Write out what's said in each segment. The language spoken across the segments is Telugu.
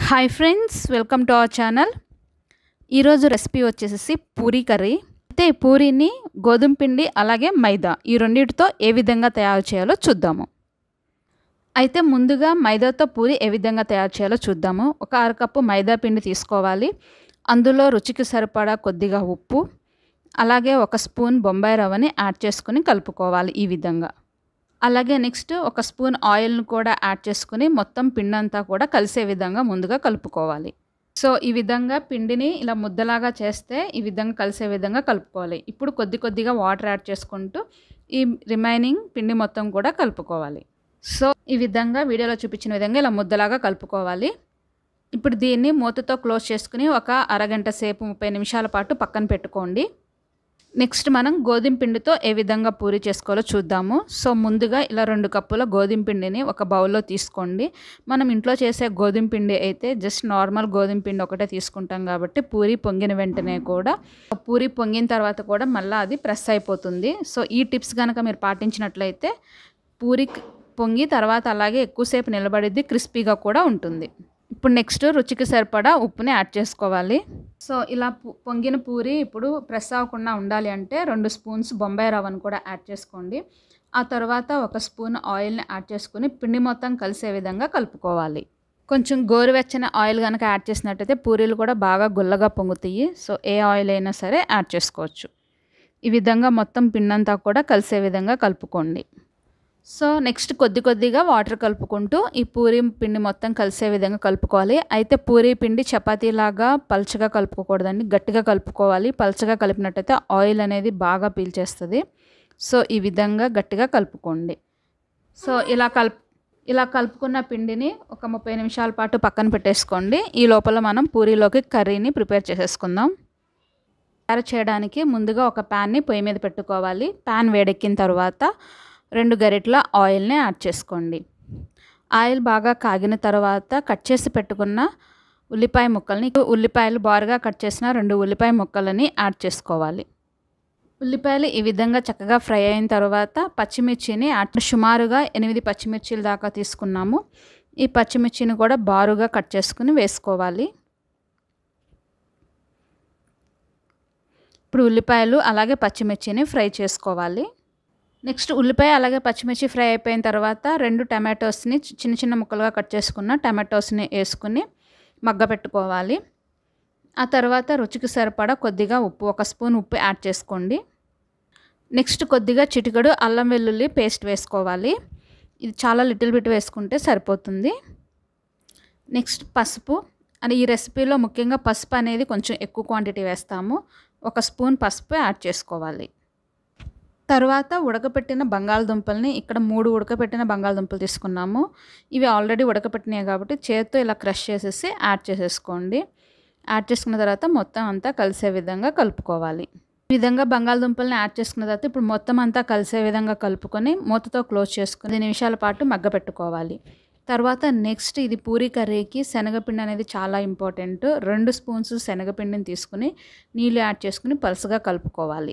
hi friends welcome to our channel ఈరోజు రెసిపీ వచ్చేసి పూరీ కర్రీ అయితే ఈ పూరీని గోధుమ పిండి అలాగే మైదా ఈ రెండింటితో ఏ విధంగా తయారు చేయాలో చూద్దాము అయితే ముందుగా మైదాతో పూరి ఏ విధంగా తయారు చేయాలో చూద్దాము ఒక అరకప్పు మైదా పిండి తీసుకోవాలి అందులో రుచికి సరిపడా కొద్దిగా ఉప్పు అలాగే ఒక స్పూన్ బొంబాయి రవ్వని యాడ్ చేసుకుని కలుపుకోవాలి ఈ విధంగా అలాగే నెక్స్ట్ ఒక స్పూన్ ఆయిల్ను కూడా యాడ్ చేసుకుని మొత్తం పిండి అంతా కూడా కలిసే విధంగా ముందుగా కలుపుకోవాలి సో ఈ విధంగా పిండిని ఇలా ముద్దలాగా చేస్తే ఈ విధంగా కలిసే విధంగా కలుపుకోవాలి ఇప్పుడు కొద్ది కొద్దిగా వాటర్ యాడ్ చేసుకుంటూ ఈ రిమైనింగ్ పిండి మొత్తం కూడా కలుపుకోవాలి సో ఈ విధంగా వీడియోలో చూపించిన విధంగా ఇలా ముద్దలాగా కలుపుకోవాలి ఇప్పుడు దీన్ని మూతతో క్లోజ్ చేసుకుని ఒక అరగంట సేపు ముప్పై నిమిషాల పాటు పక్కన పెట్టుకోండి నెక్స్ట్ మనం గోధుమ పిండితో ఏ విధంగా పూరి చేసుకోవాలో చూద్దాము సో ముందుగా ఇలా రెండు కప్పుల గోధుమ పిండిని ఒక బౌల్లో తీసుకోండి మనం ఇంట్లో చేసే గోధుమ పిండి అయితే జస్ట్ నార్మల్ గోధుమ పిండి ఒకటే తీసుకుంటాం కాబట్టి పూరి పొంగిన వెంటనే కూడా పూరి పొంగిన తర్వాత కూడా మళ్ళీ అది ప్రెస్ అయిపోతుంది సో ఈ టిప్స్ కనుక మీరు పాటించినట్లయితే పూరి పొంగి తర్వాత అలాగే ఎక్కువసేపు నిలబడిద్ది క్రిస్పీగా కూడా ఉంటుంది ఇప్పుడు నెక్స్ట్ రుచికి సరిపడా ఉప్పుని యాడ్ చేసుకోవాలి సో ఇలా పొంగిన పూరి ఇప్పుడు ప్రెస్ అవ్వకుండా ఉండాలి అంటే రెండు స్పూన్స్ బొంబాయి రవ్వను కూడా యాడ్ చేసుకోండి ఆ తర్వాత ఒక స్పూన్ ఆయిల్ని యాడ్ చేసుకుని పిండి మొత్తం కలిసే విధంగా కలుపుకోవాలి కొంచెం గోరువెచ్చని ఆయిల్ కనుక యాడ్ చేసినట్టయితే పూరీలు కూడా బాగా గుల్లగా పొంగుతాయి సో ఏ ఆయిల్ అయినా సరే యాడ్ చేసుకోవచ్చు ఈ విధంగా మొత్తం పిండంతా కూడా కలిసే విధంగా కలుపుకోండి సో నెక్స్ట్ కొద్ది కొద్దిగా వాటర్ కలుపుకుంటూ ఈ పూరి పిండి మొత్తం కలిసే విధంగా కలుపుకోవాలి అయితే పూరి పిండి చపాతీలాగా పల్చగా కలుపుకోకూడదండి గట్టిగా కలుపుకోవాలి పల్చగా కలిపినట్టయితే ఆయిల్ అనేది బాగా పీల్చేస్తుంది సో ఈ విధంగా గట్టిగా కలుపుకోండి సో ఇలా కలుపు ఇలా కలుపుకున్న పిండిని ఒక ముప్పై నిమిషాల పాటు పక్కన పెట్టేసుకోండి ఈ లోపల మనం పూరీలోకి కర్రీని ప్రిపేర్ చేసేసుకుందాం తయారు చేయడానికి ముందుగా ఒక ప్యాన్ని పొయ్యి మీద పెట్టుకోవాలి ప్యాన్ వేడెక్కిన తర్వాత రెండు గరిటల ఆయిల్ని యాడ్ చేసుకోండి ఆయిల్ బాగా కాగిన తర్వాత కట్ చేసి పెట్టుకున్న ఉల్లిపాయ ముక్కల్ని ఉల్లిపాయలు బారుగా కట్ చేసిన రెండు ఉల్లిపాయ ముక్కలని యాడ్ చేసుకోవాలి ఉల్లిపాయలు ఈ విధంగా చక్కగా ఫ్రై అయిన తర్వాత పచ్చిమిర్చిని యాడ్ సుమారుగా ఎనిమిది పచ్చిమిర్చిల దాకా తీసుకున్నాము ఈ పచ్చిమిర్చిని కూడా బారుగా కట్ చేసుకుని వేసుకోవాలి ఇప్పుడు ఉల్లిపాయలు అలాగే పచ్చిమిర్చిని ఫ్రై చేసుకోవాలి నెక్స్ట్ ఉల్లిపాయ అలాగే పచ్చిమిర్చి ఫ్రై అయిపోయిన తర్వాత రెండు టమాటోస్ని చిన్న చిన్న ముక్కలుగా కట్ చేసుకున్న టమాటోస్ని వేసుకుని మగ్గ పెట్టుకోవాలి ఆ తర్వాత రుచికి సరిపడా కొద్దిగా ఉప్పు ఒక స్పూన్ ఉప్పు యాడ్ చేసుకోండి నెక్స్ట్ కొద్దిగా చిటికడు అల్లం వెల్లుల్లి పేస్ట్ వేసుకోవాలి ఇది చాలా లిటిల్ బిట్ వేసుకుంటే సరిపోతుంది నెక్స్ట్ పసుపు అని ఈ రెసిపీలో ముఖ్యంగా పసుపు అనేది కొంచెం ఎక్కువ క్వాంటిటీ వేస్తాము ఒక స్పూన్ పసుపు యాడ్ చేసుకోవాలి తర్వాత ఉడకపెట్టిన బంగాళదుంపల్ని ఇక్కడ మూడు ఉడకపెట్టిన బంగాళదుంపలు తీసుకున్నాము ఇవి ఆల్రెడీ ఉడకపెట్టినాయి కాబట్టి చేత్తో ఇలా క్రష్ చేసేసి యాడ్ చేసేసుకోండి యాడ్ చేసుకున్న తర్వాత మొత్తం అంతా కలిసే విధంగా కలుపుకోవాలి ఈ విధంగా బంగాళదుంపల్ని యాడ్ చేసుకున్న తర్వాత ఇప్పుడు మొత్తం అంతా కలిసే విధంగా కలుపుకొని మూతతో క్లోజ్ చేసుకుని పది నిమిషాల పాటు మగ్గ పెట్టుకోవాలి తర్వాత నెక్స్ట్ ఇది పూరీ కర్రీకి శనగపిండి అనేది చాలా ఇంపార్టెంట్ రెండు స్పూన్స్ శనగపిండిని తీసుకుని నీళ్ళు యాడ్ చేసుకుని పలుసగా కలుపుకోవాలి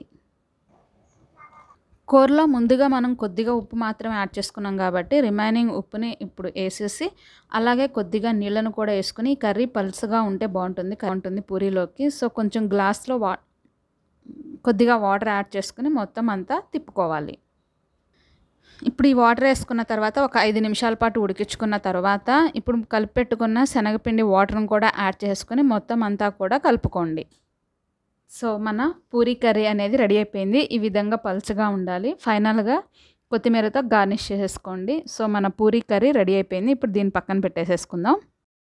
కూరలో ముందుగా మనం కొద్దిగా ఉప్పు మాత్రమే యాడ్ చేసుకున్నాం కాబట్టి రిమైనింగ్ ఉప్పుని ఇప్పుడు వేసేసి అలాగే కొద్దిగా నీళ్ళను కూడా వేసుకుని కర్రీ పలుసగా ఉంటే బాగుంటుంది బాగుంటుంది పూరీలోకి సో కొంచెం గ్లాస్లో వా కొద్దిగా వాటర్ యాడ్ చేసుకుని మొత్తం అంతా తిప్పుకోవాలి ఇప్పుడు ఈ వాటర్ వేసుకున్న తర్వాత ఒక ఐదు నిమిషాల పాటు ఉడికించుకున్న తర్వాత ఇప్పుడు కలిపెట్టుకున్న శనగపిండి వాటర్ని కూడా యాడ్ చేసుకుని మొత్తం అంతా కూడా కలుపుకోండి సో మన పూరీ కర్రీ అనేది రెడీ అయిపోయింది ఈ విధంగా పలుచగా ఉండాలి ఫైనల్గా కొత్తిమీరతో గార్నిష్ చేసేసుకోండి సో మన పూరీ కర్రీ రెడీ అయిపోయింది ఇప్పుడు దీన్ని పక్కన పెట్టేసేసుకుందాం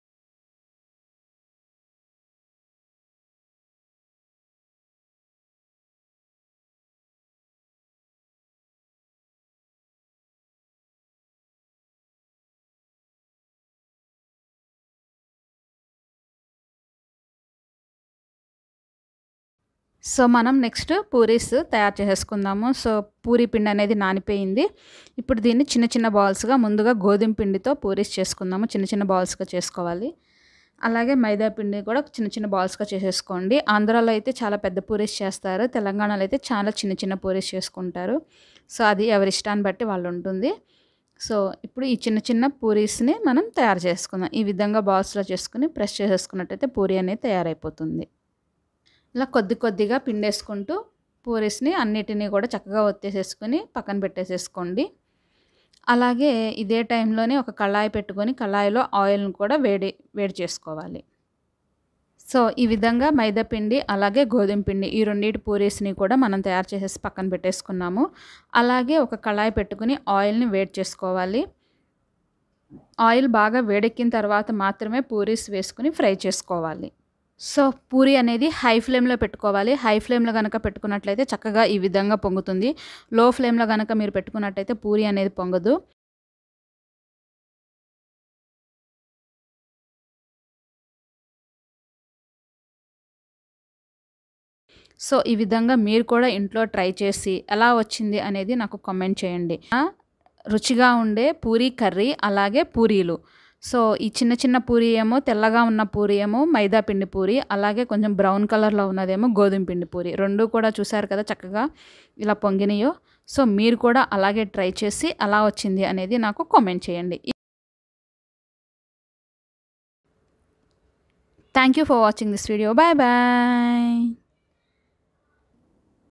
సో మనం నెక్స్ట్ పూరీస్ తయారు చేసేసుకుందాము సో పూరీ పిండి అనేది నానిపోయింది ఇప్పుడు దీన్ని చిన్న చిన్న బాల్స్గా ముందుగా గోధుమ పిండితో పూరీస్ చేసుకుందాము చిన్న చిన్న బాల్స్గా చేసుకోవాలి అలాగే మైదా పిండి కూడా చిన్న చిన్న బాల్స్గా చేసేసుకోండి ఆంధ్రాలో అయితే చాలా పెద్ద పూరీస్ చేస్తారు తెలంగాణలో అయితే చాలా చిన్న చిన్న పూరీస్ చేసుకుంటారు సో అది ఎవరి ఇష్టాన్ని బట్టి వాళ్ళు ఉంటుంది సో ఇప్పుడు ఈ చిన్న చిన్న పూరీస్ని మనం తయారు చేసుకుందాం ఈ విధంగా బాల్స్లో చేసుకుని ప్రెస్ చేసేసుకున్నట్టయితే పూరి అనేది తయారైపోతుంది ఇలా కొద్ది కొద్దిగా పిండేసుకుంటూ పూరీస్ని అన్నిటినీ కూడా చక్కగా ఒత్తేసేసుకొని పక్కన పెట్టేసేసుకోండి అలాగే ఇదే టైంలోనే ఒక కళాయి పెట్టుకొని కళాయిలో ఆయిల్ని కూడా వేడి వేడి చేసుకోవాలి సో ఈ విధంగా మైదా పిండి అలాగే గోధుమ పిండి ఈ రెండింటి పూరీస్ని కూడా మనం తయారు చేసేసి పక్కన పెట్టేసుకున్నాము అలాగే ఒక కళాయి పెట్టుకుని ఆయిల్ని వేడి చేసుకోవాలి ఆయిల్ బాగా వేడెక్కిన తర్వాత మాత్రమే పూరీస్ వేసుకుని ఫ్రై చేసుకోవాలి సో పూరి అనేది హై ఫ్లేమ్లో పెట్టుకోవాలి హై ఫ్లేమ్లో కనుక పెట్టుకున్నట్లయితే చక్కగా ఈ విధంగా పొంగుతుంది లో ఫ్లేమ్లో కనుక మీరు పెట్టుకున్నట్టయితే పూరి అనేది పొంగదు సో ఈ విధంగా మీరు కూడా ఇంట్లో ట్రై చేసి ఎలా వచ్చింది అనేది నాకు కామెంట్ చేయండి రుచిగా ఉండే పూరీ కర్రీ అలాగే పూరీలు సో ఈ చిన్న చిన్న పూరి ఏమో తెల్లగా ఉన్న పూరి ఏమో మైదా పిండి పూరి అలాగే కొంచెం బ్రౌన్ కలర్లో ఉన్నదేమో గోధుమ పిండి పూరి రెండు కూడా చూసారు కదా చక్కగా ఇలా పొంగినాయో సో మీరు కూడా అలాగే ట్రై చేసి ఎలా వచ్చింది అనేది నాకు కామెంట్ చేయండి thank you for watching this video bye bye